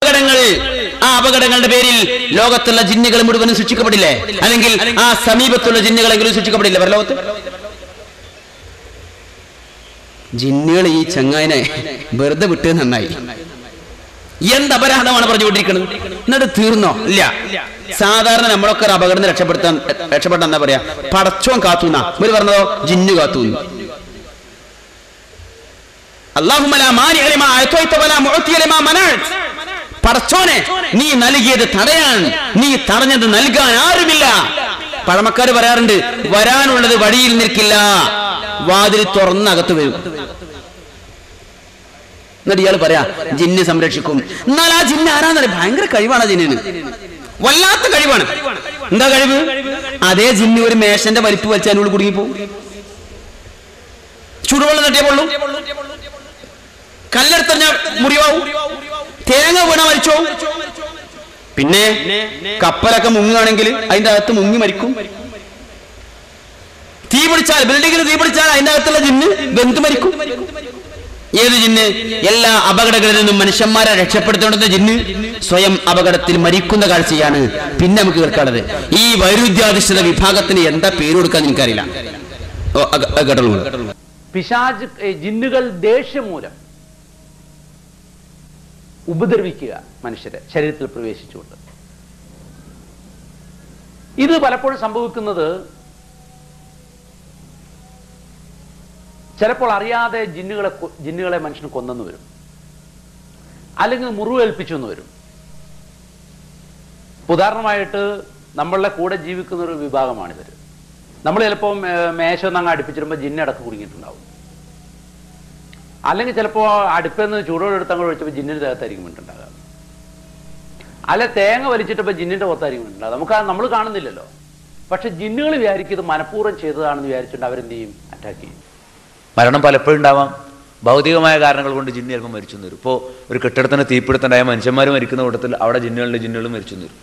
അപകടങ്ങൾ ആ അപകടങ്ങളുടെ പേരിൽ ലോകത്തുള്ള ജിന്നുകൾ മുഴുവനും ശിക്ഷിക്കപ്പെടില്ലേ അല്ലെങ്കിൽ ആ സമീപത്തുള്ള ജിന്നുകളെങ്കിലും ശിക്ഷിക്കപ്പെടില്ലേ പരലോകത്ത് ജിന്നുകൾ ഈ ചങ്ങായിനെ വെറുതെ വിട്ട് നന്നായി എന്ത് അപരാധമാണ് പറഞ്ഞുകൊണ്ടിരിക്കുന്നത് എന്നിട്ട് തീർന്നോ ഇല്ല സാധാരണ നമ്മളൊക്കെ ഒരു അപകടം രക്ഷപ്പെടുത്താൻ രക്ഷപ്പെടാൻ എന്താ പറയാ പടച്ചോൻ കാത്തുന്ന ഇവര് പറഞ്ഞതോ ജിന്നു കാത്തുന്നു അല്ലാഹുമ്മ ലാ മാനിഅ ലിമാ അഅതൈത വലാ മുഅതിയ ലിമാ മനഅത്. പടച്ചോനെ നീ നൽകിയത് തടയാൻ നീ തടഞ്ഞത് നൽകാൻ ആരുമില്ല പഴമക്കാര് പറയാറുണ്ട് വരാനുള്ളത് വഴിയിൽ നിൽക്കില്ല വാതിൽ തുറന്നകത്ത് വരും എന്നിട്ട് ഇയാൾ പറയാ ജിന്ന് സംരക്ഷിക്കും എന്നാൽ ആ ജിന്ന് ആരാന്നറിയ ഭയങ്കര കഴിവാണ് ആ ജിന്നിന് വല്ലാത്ത കഴിവാണ് എന്താ കഴിവ് അതേ ജിന്ന് ഒരു മേശന്റെ വലിപ്പ് വലിച്ച് അതിനുള്ളിൽ കുടുങ്ങിപ്പോവും ചുടുവെള്ളം തട്ടിയേ പൊള്ളും കല്ലെടുത്തറിഞ്ഞ മുറിവാവും തേങ്ങ വീണ മരിച്ചോ പിന്നെ കപ്പലൊക്കെ മുങ്ങുകയാണെങ്കിൽ അതിന്റെ അകത്ത് മുങ്ങി മരിക്കും തീ പിടിച്ചാൽ ബിൽഡിങ്ങിൽ തീ പിടിച്ചാൽ അതിന്റെ അകത്തുള്ള ജിന്ന് ബന്ധു മരിക്കും ഏത് ജിന്ന് എല്ലാ അപകടങ്ങളിൽ നിന്നും മനുഷ്യന്മാരെ രക്ഷപ്പെടുത്തേണ്ടുന്ന ജിന്ന് സ്വയം അപകടത്തിൽ മരിക്കുന്ന കാഴ്ചയാണ് പിന്നെ നമുക്ക് കേൾക്കാനുള്ളത് ഈ വൈരുദ്ധ്യാധിഷ്ഠിത വിഭാഗത്തിന് എന്താ പേര് കൊടുക്കാൻ എനിക്കറിയില്ല ഓ, അക- അക- കേട്ടോളൂ പിശാജ് ഏ, ജിന്നുകൾ ദേഷ്യം മൂലം ഉപദ്രവിക്കുക മനുഷ്യരെ ശരീരത്തിൽ പ്രവേശിച്ചുകൊണ്ട് ഇത് പലപ്പോഴും സംഭവിക്കുന്നത് ചിലപ്പോൾ അറിയാതെ ജിന്നുകളെ കൊ- ജിന്നുകളെ മനുഷ്യന് കൊന്നെന്ന് വരും അല്ലെങ്കിൽ മുറിവേൽപ്പിച്ചു എന്ന് വരും ഉദാഹരണമായിട്ട് നമ്മളുടെ കൂടെ ജീവിക്കുന്ന ഒരു വിഭാഗമാണിവർ നമ്മൾ ചിലപ്പോൾ മേശ ഒന്നങ്ങ് അടുപ്പിച്ചിടുമ്പോൾ ജിന്നടക്ക് കുടുങ്ങിയിട്ടുണ്ടാവും അല്ലെങ്കിൽ ചിലപ്പോൾ അടുപ്പെന്ന് ചൂടോടെ എടുത്ത് അങ്ങോട്ട് ഒഴിച്ചപ്പോൾ ജിന്നിന്റെ ദേഹത്തായിരിക്കും വീണ്ടുണ്ടാകുക അല്ലെ തേങ്ങ വലിച്ചിട്ടപ്പോൾ ജിന്നിന്റെ പുറത്തായിരിക്കും വീണ്ടുണ്ടാകുക നമുക്ക് നമ്മൾ കാണുന്നില്ലല്ലോ പക്ഷെ ജിന്നുകൾ വിചാരിക്കും ഇത് മനഃപൂർവ്വം ചെയ്തതാണെന്ന് വിചാരിച്ചുകൊണ്ട് അവരെന്ത് ചെയ്യും അറ്റാക്ക് ചെയ്യും മരണം പലപ്പോഴും ഉണ്ടാവാം ഭൗതികമായ കാരണങ്ങൾ കൊണ്ട് ജിന്ന് ചിലപ്പോൾ മരിച്ചു എന്ന് വരും ഇപ്പോൾ ഒരു കെട്ടിടത്തിന് തീപിടുത്തുണ്ടായ മനുഷ്യന്മാർ മരിക്കുന്ന കൂട്ടത്തിൽ അവിടെ ജിന്നുകളുടെ ജിന്നുകൾ മരിച്ചു എന്ന് വരും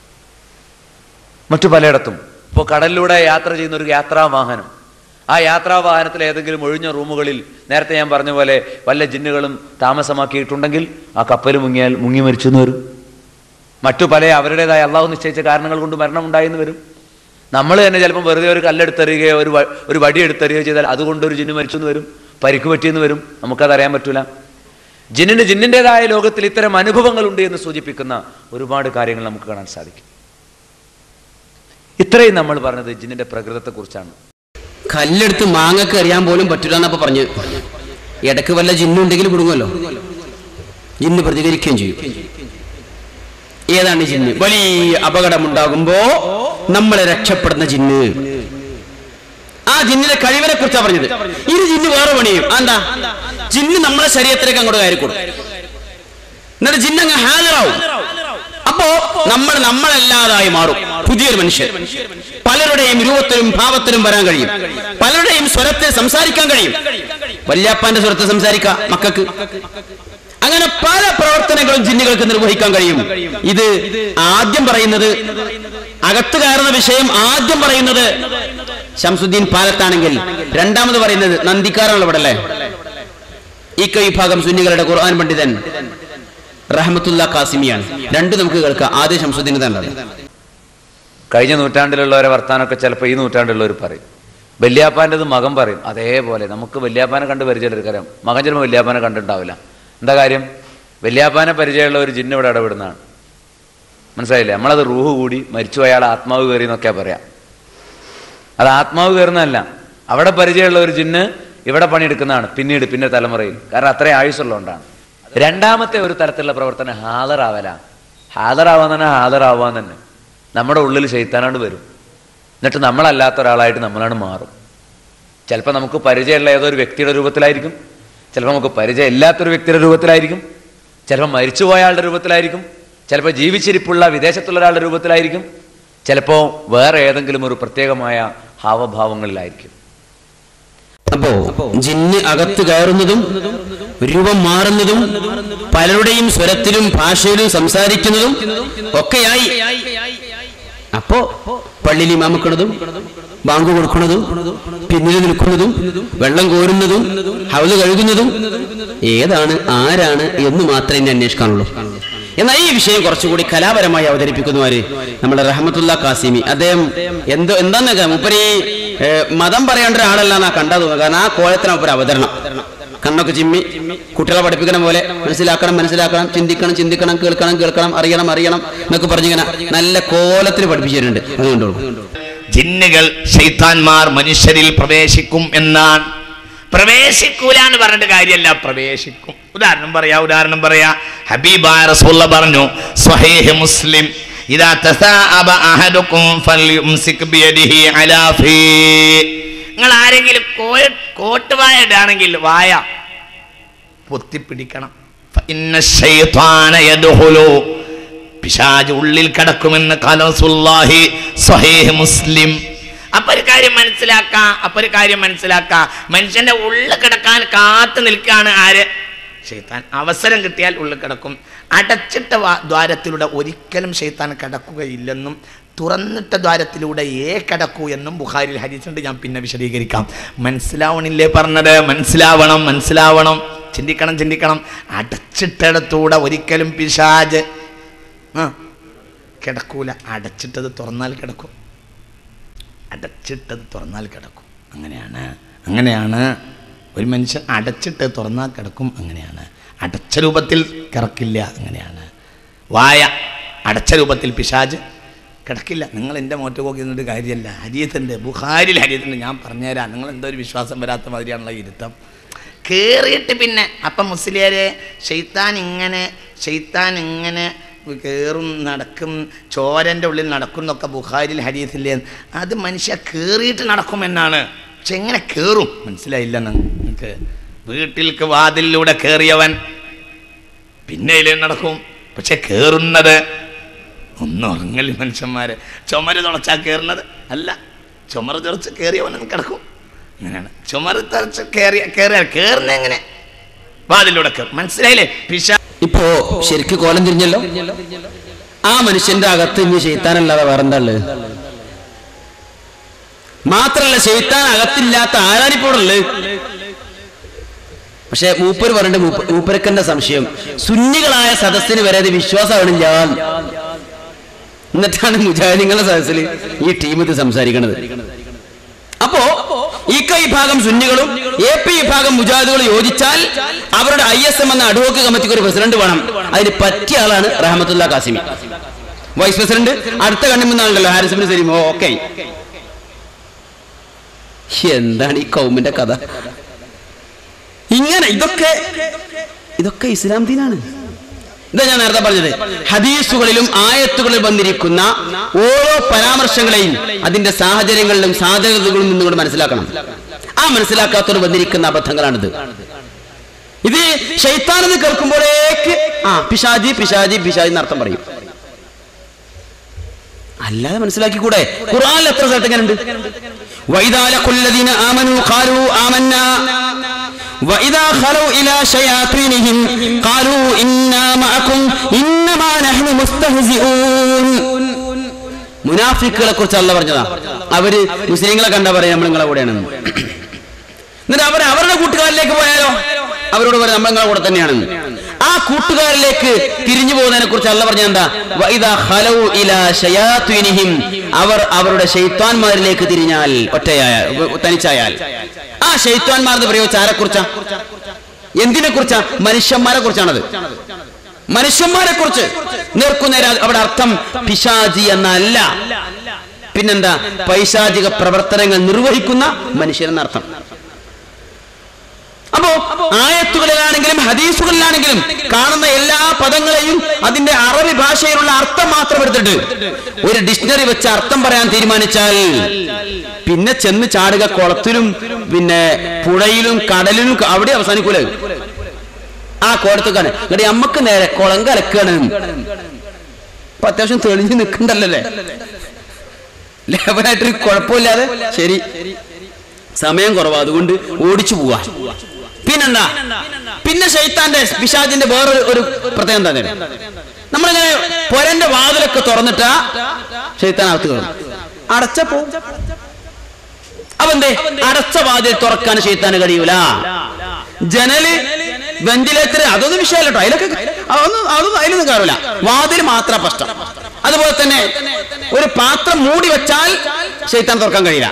മറ്റു പലയിടത്തും ഇപ്പോൾ കടലിലൂടെ യാത്ര ചെയ്യുന്ന ഒരു യാത്രാ വാഹനം ആ യാത്രാ വാഹനത്തിൽ ഏതെങ്കിലും ഒഴിഞ്ഞ റൂമുകളിൽ നേരത്തെ ഞാൻ പറഞ്ഞ പോലെ വല്ല ജിന്നുകളും താമസമാക്കിയിട്ടുണ്ടെങ്കിൽ ആ കപ്പൽ മുങ്ങിയാൽ മുങ്ങി മരിച്ചു എന്ന് വരും മറ്റു പല അവരുടേതായ അള്ളാഹു നിശ്ചയിച്ച കാരണങ്ങൾ കൊണ്ട് മരണം ഉണ്ടായെന്ന് വരും നമ്മൾ തന്നെ ചിലപ്പം വെറുതെ ഒരു കല്ലെടുത്തെറിയുകയോ ഒരു വ- ഒരു വടി എടുത്തെറിയുകയോ ചെയ്താൽ അതുകൊണ്ട് ഒരു ജിന്ന് മരിച്ചു എന്ന് വരും പരിക്ക് പറ്റിയെന്ന് വരും നമുക്കത് അറിയാൻ പറ്റൂല ജിന്നിന് ജിന്നിൻ്റെതായ ലോകത്തിൽ ഇത്തരം അനുഭവങ്ങൾ ഉണ്ട് എന്ന് സൂചിപ്പിക്കുന്ന ഒരുപാട് കാര്യങ്ങൾ നമുക്ക് കാണാൻ സാധിക്കും ഇത്രയും നമ്മൾ പറഞ്ഞത് ജിന്നിന്റെ പ്രകൃതത്തെക്കുറിച്ചാണ് കല്ലെടുത്ത് മാങ്ങക്ക് എറിയാൻ പോലും പറ്റില്ല എന്നപ്പോ പറഞ്ഞു ഇടക്ക് വല്ല ജിന്നുണ്ടെങ്കിൽ കുടുങ്ങുമല്ലോ ജിന്ന് പ്രതികരിക്കുകയും ചെയ്യും ഏതാണ് ഈ ജിന്ന് വലിയ അപകടമുണ്ടാകുമ്പോ നമ്മളെ രക്ഷപ്പെടുന്ന ജിന്ന് ആ ജിന്നിന്റെ കഴിവിനെ കുറിച്ചാണ് പറഞ്ഞത് ഇത് ജിന്ന് വേറെ പണിയും ആ എന്താ ജിന്ന് നമ്മളെ ശരീരത്തിലേക്ക് അങ്ങോട്ട് കയറി കൊടുക്കും എന്നിട്ട് ജിന്ന് അങ്ങ് ഹാജരാവും അപ്പോ നമ്മൾ നമ്മളല്ലാതായി മാറും പുതിയൊരു മനുഷ്യൻ പലരുടെയും രൂപത്തിലും ഭാവത്തിലും വരാൻ കഴിയും പലരുടെയും സ്വരത്തിൽ സംസാരിക്കാൻ കഴിയും വല്യാപ്പാന്റെ സ്വരത്തിൽ സംസാരിക്കാം മക്കൾക്ക് അങ്ങനെ പല പ്രവർത്തനങ്ങളും ജിന്നുകൾക്ക് നിർവഹിക്കാൻ കഴിയും ഇത് ആദ്യം പറയുന്നത് അകത്ത് കയറുന്ന വിഷയം ആദ്യം പറയുന്നത് ശംസുദ്ദീൻ പാലത്താണെങ്കിൽ രണ്ടാമത് പറയുന്നത് നന്ദിക്കാരാണല്ലോ ഇവിടെ അല്ലേ ഈ കൈ വിഭാഗം സുന്നികളുടെ ഖുർആൻ പണ്ഡിതൻ റഹമത്തുല്ല കാസിമിയാണ് രണ്ടും നമുക്ക് കേൾക്കാം ആദ്യം ശംസുദ്ദീൻ തന്നെ കഴിഞ്ഞ നൂറ്റാണ്ടിലുള്ളവരെ വർത്താനമൊക്കെ ചിലപ്പോൾ ഈ നൂറ്റാണ്ടിലുള്ളവർ പറയും വല്യാപ്പാൻ്റെത് മകൻ പറയും അതേപോലെ നമുക്ക് വല്യാപ്പാനെ കണ്ട് പരിചയമെടുക്കറിയാം മകൻ ചിലപ്പോൾ വല്യാപ്പാനെ കണ്ടിട്ടുണ്ടാവില്ല എന്താ കാര്യം വല്യാപ്പാനെ പരിചയമുള്ള ഒരു ജിന്ന് ഇവിടെ ഇടപെടുന്നതാണ് മനസ്സിലായില്ലേ നമ്മളത് റൂഹ് കൂടി മരിച്ചു അയാൾ ആത്മാവ് കയറി എന്നൊക്കെ പറയാം അത് ആത്മാവ് കയറുന്നതല്ല അവിടെ പരിചയമുള്ള ഒരു ജിന്ന് ഇവിടെ പണിയെടുക്കുന്നതാണ് പിന്നീട് പിന്നെ തലമുറയിൽ കാരണം അത്രയും ആയുസ്സുള്ളതുകൊണ്ടാണ് രണ്ടാമത്തെ ഒരു തരത്തിലുള്ള പ്രവർത്തനം ഹാദറാവല ഹാദറാവാൻ തന്നെ ഹാദറാവാൻ തന്നെ നമ്മുടെ ഉള്ളിൽ ശൈത്താനാണ്ട് വരും എന്നിട്ട് നമ്മളല്ലാത്ത ഒരാളായിട്ട് നമ്മളാണ് മാറും ചിലപ്പോൾ നമുക്ക് പരിചയമുള്ള ഏതോ ഒരു വ്യക്തിയുടെ രൂപത്തിലായിരിക്കും ചിലപ്പോൾ നമുക്ക് പരിചയം ഇല്ലാത്തൊരു വ്യക്തിയുടെ രൂപത്തിലായിരിക്കും ചിലപ്പോൾ മരിച്ചുപോയ ആളുടെ രൂപത്തിലായിരിക്കും ചിലപ്പോൾ ജീവിച്ചിരിപ്പുള്ള വിദേശത്തുള്ള ഒരാളുടെ രൂപത്തിലായിരിക്കും ചിലപ്പോൾ വേറെ ഏതെങ്കിലും ഒരു പ്രത്യേകമായ ഹാവഭാവങ്ങളിലായിരിക്കും അപ്പോ ജിന്ന് അകത്ത് കയറുന്നതും രൂപം മാറുന്നതും പലരുടെയും സ്വരത്തിലും ഭാഷയിലും സംസാരിക്കുന്നതും ഒക്കെയായി അപ്പോ പള്ളിയിൽ ഇമാമിക്കണതും ബാങ്ക് കൊടുക്കുന്നതും പിന്നിൽ നിൽക്കുന്നതും വെള്ളം കോരുന്നതും ഹൗല് കഴുകുന്നതും ഏതാണ് ആരാണ് എന്ന് മാത്രമേ ഇനി അന്വേഷിക്കാനുള്ളൂ എന്നാൽ ഈ വിഷയം കുറച്ചുകൂടി കലാപരമായി അവതരിപ്പിക്കുന്നു ആര് നമ്മുടെ റഹമത്തുള്ള കാസിമി അദ്ദേഹം എന്തോ എന്താന്ന് മുപ്പരി മതം പറയേണ്ട ഒരാളല്ല എന്നാ കണ്ടാ തോന്നുന്നത് കാരണം ആ കോലത്തിന് മുപ്പര് അവതരണം കണ്ണൊക്കെ ചിമ്മി കുട്ടികളെ പഠിപ്പിക്കണ പോലെ മനസ്സിലാക്കണം മനസ്സിലാക്കണം ചിന്തിക്കണം ചിന്തിക്കണം കേൾക്കണം കേൾക്കണം അറിയണം അറിയണം എന്നൊക്കെ പറഞ്ഞിങ്ങനെ നല്ല കോലത്തിന് പഠിപ്പിച്ചിട്ടുണ്ട് അതുകൊണ്ടോളൂ ജിന്നുകൾ ശൈത്താന്മാർ മനുഷ്യരിൽ പ്രവേശിക്കും എന്നാണ് പ്രവേശിക്കൂല എന്ന് പറഞ്ഞിട്ട് കാര്യമല്ല പ്രവേശിക്കും ഉദാഹരണം പറയാ ഉദാഹരണം പറയാ ഹബീബായ റസൂള്ള പറഞ്ഞു സ്വഹീഹ് മുസ്ലിം ഇദാ തസാഅബ അഹദുക്കും ഫൽയുംസിക് ബിയദിഹി അലാ ഫീ നിങ്ങൾ ആരെങ്കിലും കോ- കോട്ടുവായ ഇടാണെങ്കിൽ വായ പൊത്തിപ്പിടിക്കണം ഫഇന്ന ശൈത്വാന യദ്ഖുലു പിശാജ് ഉള്ളിൽ കിടക്കുമെന്ന് കലസുല്ലാഹി സ്വഹീഹ് മുസ്ലിം അപ്പൊ ഒരു കാര്യം മനസ്സിലാക്കാം അപ്പൊ ഒരു കാര്യം മനസ്സിലാക്കാം മനുഷ്യന്റെ ഉള്ളിൽ കിടക്കാൻ കാത്തു നിൽക്കാണ് ആര് ഷെയ്ത്താൻ അവസരം കിട്ടിയാൽ ഉള്ളിൽ കിടക്കും അടച്ചിട്ട വാ- ദ്വാരത്തിലൂടെ ഒരിക്കലും ഷെയ്ത്താൻ കിടക്കുകയില്ലെന്നും തുറന്നിട്ട ദ്വാരത്തിലൂടെ ഏ കിടക്കൂ എന്നും ബുഖാരിൽ ഹരിച്ചുണ്ട് ഞാൻ പിന്നെ വിശദീകരിക്കാം മനസ്സിലാവണില്ലേ പറഞ്ഞത് മനസ്സിലാവണം മനസ്സിലാവണം ചിന്തിക്കണം ചിന്തിക്കണം അടച്ചിട്ടിടത്തൂടെ ഒരിക്കലും പിശാജ് ആ കിടക്കൂല അടച്ചിട്ടത് തുറന്നാൽ കിടക്കും അടച്ചിട്ടത് തുറന്നാൽ കിടക്കും അങ്ങനെയാണ് അങ്ങനെയാണ് ഒരു മനുഷ്യൻ അടച്ചിട്ട് തുറന്നാൽ കിടക്കും അങ്ങനെയാണ് അടച്ച രൂപത്തിൽ കിടക്കില്ല അങ്ങനെയാണ് വായ അടച്ച രൂപത്തിൽ പിശാജ് കിടക്കില്ല നിങ്ങൾ എൻ്റെ മോറ്റ് നോക്കി നിന്നിട്ട് കാര്യമല്ല ഹരിയത്തുണ്ട് ബുഹാരിൽ ഹരിയത്തുണ്ട് ഞാൻ പറഞ്ഞുതരാം നിങ്ങൾ എന്തോ ഒരു വിശ്വാസം വരാത്ത മാതിരിയാണല്ലോ ഇരുത്തം കേറിയിട്ട് പിന്നെ അപ്പം മുസ്ലിയാരെ ഷെയ്ത്താൻ ഇങ്ങനെ ഷെയ്ത്താൻ ഇങ്ങനെ കയറും നടക്കും ചോരൻ്റെ ഉള്ളിൽ നടക്കും എന്നൊക്കെ ബുഹാരിൽ ഹരീസില്ലേ അത് മനുഷ്യ കയറിയിട്ട് നടക്കുമെന്നാണ് പക്ഷെ എങ്ങനെ കയറും മനസ്സിലായില്ല നിങ്ങൾക്ക് വീട്ടിലേക്ക് വാതിലിലൂടെ കയറിയവൻ പിന്നെ ഇതിലേ നടക്കും പക്ഷെ കയറുന്നത് ഒന്നും ഉറങ്ങല് മനുഷ്യന്മാരെ ചുമര് തുളച്ചാ കയറുന്നത് അല്ല ചുമര് തുറച്ച് കയറിയവനും കിടക്കും അങ്ങനെയാണ് ചുമര് തുറച്ച് കയറിയ കയറിയ കയറുന്ന എങ്ങനെ വാതിലൂടെ കയറും മനസ്സിലായില്ലേ പിശ ഇപ്പോ ശരിക്ക് കോലം തിരിഞ്ഞല്ലോ ആ മനുഷ്യന്റെ അകത്ത് ഇനി ചെയ്ത്താനല്ലാതെ വേറെന്താ ഉള്ളത് മാത്രല്ല ചെയ്ത്താൻ അകത്തില്ലാത്ത ആരാനിപ്പോഴുള്ളത് പക്ഷെ മൂപ്പര് പറഞ്ഞിട്ട് മൂപ്പ മൂപ്പരക്കന്റെ സംശയം സുന്നികളായ സദസ്സിന് വരെ അത് വിശ്വാസമാണില്ല എന്നിട്ടാണ് മുജാഹിദിങ്ങളുടെ സദസ്സിൽ ഈ ടീം ഇത് സംസാരിക്കണത് അപ്പോ ഈ കൈ വിഭാഗം സുന്നികളും എ പി വിഭാഗം മുജാഹിദുകളും യോജിച്ചാൽ അവരുടെ ഐ എസ് എം എന്ന അഡ്വോക്ക് കമ്മിറ്റിക്ക് ഒരു പ്രസിഡന്റ് വേണം അതിന് പറ്റിയ ആളാണ് റഹമത്തുള്ള കാസിമി വൈസ് പ്രസിഡന്റ് അടുത്ത കണ്ണിമുന്നാണല്ലോ ഹാരിസിബിന് സലീം ഓക്കെ എന്താണ് ഈ കൗമിന്റെ കഥ ഇങ്ങനെ ഇതൊക്കെ ഇതൊക്കെ ഇസ്ലാം ദീനാണ് ഇതാ ഞാൻ നേരത്തെ പറഞ്ഞത് ഹദീസുകളിലും ആയത്തുകളിൽ വന്നിരിക്കുന്ന ഓരോ പരാമർശങ്ങളെയും അതിന്റെ സാഹചര്യങ്ങളിലും സാധ്യതകളിലും നിന്നുകൊണ്ട് മനസ്സിലാക്കണം ആ മനസ്സിലാക്കാത്തോട് വന്നിരിക്കുന്ന അബദ്ധങ്ങളാണിത് ഇത് ഷെയ്ത്താനെന്ന് കേൾക്കുമ്പോഴേക്ക് ആ പിശാജി പിശാജി പിശാജി എന്നർത്ഥം പറയും അല്ലാതെ മനസ്സിലാക്കിക്കൂടെ ഖുർആനിൽ എത്ര സ്ഥലത്ത് എങ്ങനെ ഉണ്ട് വൈദാലക്കുല്ലദീന ആമനു ഖാലു ആമന്നാ وإذا خلوا إلى شياطينهم قالوا إنا معكم إنما نحن مستهزئون മുനാഫിക്കുകളെ കുറിച്ച് അല്ല പറഞ്ഞതാ അവര് മുസ്ലിങ്ങളെ കണ്ട പറയാം നമ്മൾ നിങ്ങളെ കൂടെയാണെന്ന് എന്നിട്ട് അവർ അവരുടെ കൂട്ടുകാരിലേക്ക് പോയാലോ അവരോട് പറയാം നമ്മൾ നിങ്ങളെ കൂടെ തന്നെയാണെന്ന് ആ കൂട്ടുകാരിലേക്ക് തിരിഞ്ഞു പോകുന്നതിനെ കുറിച്ച് അല്ല പറഞ്ഞ എന്താ വഇദാ ഖലൗ ഇലാ ശയാത്വീനിഹിം അവർ അവരുടെ ശൈത്താൻമാരിലേക്ക് തിരിഞ്ഞാൽ ഒറ്റയായ തനിച്ചായാൽ ആ ശൈത്താൻമാർ പ്രയോഗിച്ച ആരെ കുറിച്ചാ എന്തിനെ കുറിച്ചാ മനുഷ്യന്മാരെ കുറിച്ചാണത് മനുഷ്യന്മാരെ കുറിച്ച് നേർക്കുനേര അവിടെ അർത്ഥം പിശാജി എന്നല്ല പിന്നെന്താ പൈശാചിക പ്രവർത്തനങ്ങൾ നിർവഹിക്കുന്ന മനുഷ്യരെന്നർത്ഥം അപ്പോ ആയത്തുകളിലാണെങ്കിലും ഹദീസുകളിലാണെങ്കിലും കാണുന്ന എല്ലാ പദങ്ങളെയും അതിന്റെ അറബി ഭാഷയിലുള്ള അർത്ഥം മാത്രം എടുത്തിട്ട് ഒരു ഡിക്ഷണറി വെച്ച് അർത്ഥം പറയാൻ തീരുമാനിച്ചാൽ പിന്നെ ചെന്ന് ചാടുക കുളത്തിലും പിന്നെ പുഴയിലും കടലിലും അവിടെ അവസാനിക്കൂല ആ കോടത്തേക്കാണ് എന്നിട്ട് നമ്മക്ക് നേരെ കുളം കലക്കാണ് ഇപ്പൊ അത്യാവശ്യം തെളിഞ്ഞു നിൽക്കണ്ടല്ലേ ലേബറായിട്ടൊരു കുഴപ്പമില്ലാതെ ശരി സമയം കുറവാ അതുകൊണ്ട് ഓടിച്ചു പോവാ പിന്നെന്താ പിന്നെ ഷെയ്ത്താന്റെ പിശാജിന്റെ വേറൊരു ഒരു പ്രത്യേകം എന്താ അറിയോ? നമ്മളിങ്ങനെ പൊരന്റെ വാതിലൊക്കെ തുറന്നിട്ടാ ഷെയ്ത്താൻ അകത്ത് കയറും അടച്ചപ്പോ അപ്പൊ എന്തേ അടച്ച വാതിൽ തുറക്കാൻ ഷെയ്ത്താന് കഴിയൂല ജനല് വെന്റിലേറ്റർ അതൊന്നും വിഷയമല്ല കേട്ടോ അതിലൊക്കെ അതൊന്നും അതൊന്നും അതിലൊന്നും കയറില്ല വാതിൽ മാത്രം പ്രശ്നം അതുപോലെ തന്നെ ഒരു പാത്രം മൂടി വെച്ചാൽ ശൈത്താൻ തുറക്കാൻ കഴിയില്ല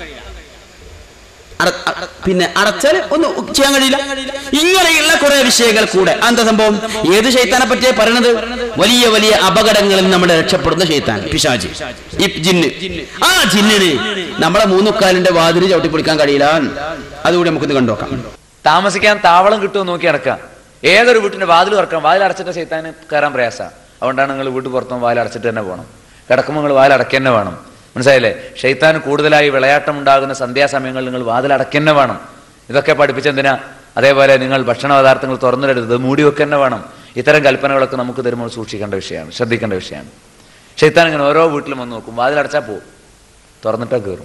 അട- അ- പിന്നെ അടച്ചാൽ ഒന്നും ചെയ്യാൻ കഴിയില്ല ഇങ്ങനെയുള്ള കുറെ വിഷയങ്ങൾ കൂടെ എന്താ സംഭവം ഏത് ശൈത്താനെ പറ്റിയാ പറയണത് വലിയ വലിയ അപകടങ്ങളിൽ നമ്മൾ രക്ഷപ്പെടുന്ന ശൈത്താൻ പിശാജ് ഈ ജിന്ന് ആ ജിന്നിന് നമ്മളെ മൂന്നുക്കാലിന്റെ വാതിൽ ചവിട്ടിപ്പൊളിക്കാൻ കഴിയില്ല അതുകൂടി നമുക്കൊന്ന് കണ്ടുനോക്കാം താമസിക്കാൻ താവളം കിട്ടുമോ നോക്കി നടക്കാം ഏതൊരു വീട്ടിന്റെ വാതിൽ തുറക്കാം വാതിൽ അടച്ചിട്ട് ചെയ്താന് കയറാൻ പ്രയാസമാണ് അതുകൊണ്ടാണ് നിങ്ങൾ വീട്ടിൽ പുറത്തും വാതിൽ അടച്ചിട്ട് തന്നെ പോകണം കിടക്കുമ്പോൾ നിങ്ങൾ വാതിൽ അടയ്ക്കുക തന്നെ വേണം മനസ്സിലായില്ലേ ഷെയ്ത്താൻ കൂടുതലായി വിളയാട്ടം ഉണ്ടാകുന്ന സന്ധ്യാസമയങ്ങളിൽ നിങ്ങൾ വാതിൽ അടയ്ക്കുക തന്നെ വേണം ഇതൊക്കെ പഠിപ്പിച്ചെന്തിനാ അതേപോലെ നിങ്ങൾ ഭക്ഷണ പദാർത്ഥങ്ങൾ തുറന്നിടരുത് മൂടി വെക്കുക തന്നെ വേണം ഇത്തരം കൽപ്പനകളൊക്കെ നമുക്ക് തരുമ്പോൾ സൂക്ഷിക്കേണ്ട വിഷയമാണ് ശ്രദ്ധിക്കേണ്ട വിഷയമാണ് ഷെയ്ത്താൻ ഇങ്ങനെ ഓരോ വീട്ടിലും വന്ന് നോക്കും വാതിൽ അടച്ചാൽ പോകും തുറന്നിട്ടാ കയറും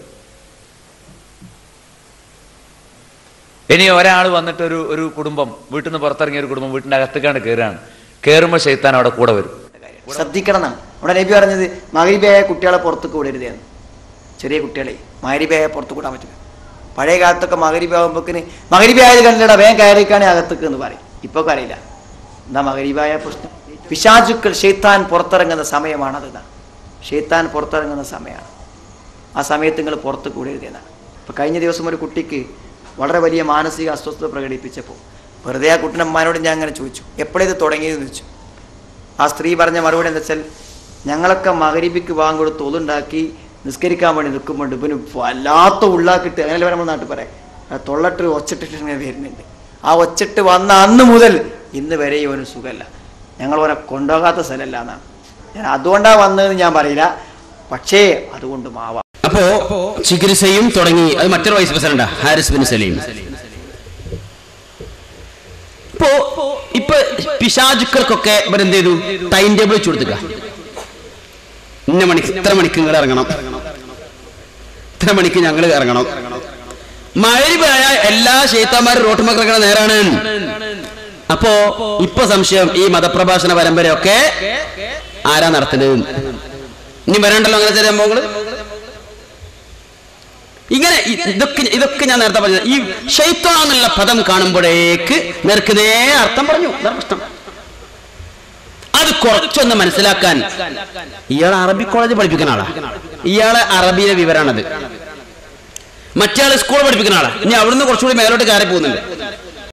ഇനി ഒരാൾ വന്നിട്ട് ഒരു ഒരു കുടുംബം വീട്ടിൽ നിന്ന് പുറത്തിറങ്ങിയ ഒരു കുടുംബം വീട്ടിന്റെ അകത്തേക്കാണ് കയറുകയാണ് കയറുമ്പോൾ ഷെയ്ത്താൻ അവിടെ കൂടെ വരും ശ്രദ്ധിക്കണം എന്നാണ് അവിടെ നബി പറഞ്ഞത് മകരിബയായ കുട്ടികളെ പുറത്തേക്ക് വിടരുത് എന്ന് ചെറിയ കുട്ടികളെ മകരിബയായ പുറത്ത് കൂടാൻ പറ്റില്ല പഴയ കാലത്തൊക്കെ മകരിബാകുമ്പോക്കിന് മകരിബായത് കണ്ടിട വേഗം കയറിക്കാണെ അകത്തേക്ക് എന്ന് പറയും ഇപ്പൊ അറിയില്ല എന്താ മകരിബായ പ്രശ്നം പിശാചുക്കൾ ഷെയ്ത്താൻ പുറത്തിറങ്ങുന്ന സമയമാണത് എന്നാ ഷെയ്ത്താൻ പുറത്തിറങ്ങുന്ന സമയമാണ് ആ സമയത്ത് നിങ്ങൾ പുറത്ത് കൂടരുത് എന്നാണ് ഇപ്പൊ കഴിഞ്ഞ ദിവസം ഒരു കുട്ടിക്ക് വളരെ വലിയ മാനസിക അസ്വസ്ഥത പ്രകടിപ്പിച്ചപ്പോൾ വെറുതെ ആ കുട്ടിൻ്റെ അമ്മാനോട് ഞാൻ അങ്ങനെ ചോദിച്ചു എപ്പോഴേത് തുടങ്ങിയതെന്ന് ചോദിച്ചു ആ സ്ത്രീ പറഞ്ഞ മറുപടി എന്താ വെച്ചാൽ ഞങ്ങളൊക്കെ മകരിബിക്ക് വാങ്ങി കൊടുത്ത് ഒതുണ്ടാക്കി നിസ്കരിക്കാൻ വേണ്ടി നിൽക്കുമ്പോൾ ഇവന് വല്ലാത്ത ഉള്ളാക്കിട്ട് അങ്ങനെ നമ്മൾ നാട്ടിൽ പറയാം ആ തൊള്ളട്ട് ഒച്ചിട്ടിട്ട് ഇങ്ങനെ വരുന്നുണ്ട് ആ ഒച്ചിട്ട് വന്ന അന്ന് മുതൽ ഇന്ന് വരെ ഇവന് സുഖമല്ല ഞങ്ങൾ അവനെ കൊണ്ടുപോകാത്ത സ്ഥലമല്ല എന്നാണ് ഞാൻ അതുകൊണ്ടാണ് വന്നതെന്ന് ഞാൻ പറയില്ല പക്ഷേ അതുകൊണ്ട് മാവാം അപ്പോ ചികിത്സയും തുടങ്ങി അത് മറ്റൊരു വൈസ് പ്രസിഡന്റാ ഹാരിസ് ബിൻ സലീം ഇപ്പോ ഇപ്പൊ പിശാചുക്കൾക്കൊക്കെ ഇവരെന്ത് ചെയ്തു ടൈം ടേബിൾ വെച്ച് കൊടുത്തുക ഇന്ന മണിക്ക് ഇത്ര മണിക്ക് നിങ്ങൾ ഇറങ്ങണം ഇത്ര മണിക്ക് ഞങ്ങൾ ഇറങ്ങണം മഴയായ എല്ലാ ശൈത്താന്മാരും റോട്ടുമക്കൾ ഇറങ്ങണ നേരാണ് അപ്പോ ഇപ്പൊ സംശയം ഈ മതപ്രഭാഷണ പരമ്പരയൊക്കെ ആരാ നടത്തുന്നത് ഇനി വരണ്ടല്ലോ അങ്ങനെ ചില സംഭവങ്ങള് ഇങ്ങനെ ഇ- ഇതൊക്കെ ഇതൊക്കെ ഞാൻ നേരത്തെ പറഞ്ഞത് ഈ ഷെയ്ത്താ എന്നുള്ള പദം കാണുമ്പോഴേക്ക് നേർക്കുന്നേ അർത്ഥം പറഞ്ഞു അതാണ് പ്രശ്നം അത് കുറച്ചൊന്ന് മനസ്സിലാക്കാൻ ഇയാൾ അറബി കോളേജ് പഠിപ്പിക്കുന്ന ആളാ ഇയാളെ അറബിയിലെ വിവരാണത് മറ്റേ ആള് സ്കൂൾ പഠിപ്പിക്കുന്ന ആളാ ഇനി അവിടുന്ന് കുറച്ചുകൂടി മേലോട്ട് കയറി പോകുന്നുണ്ട്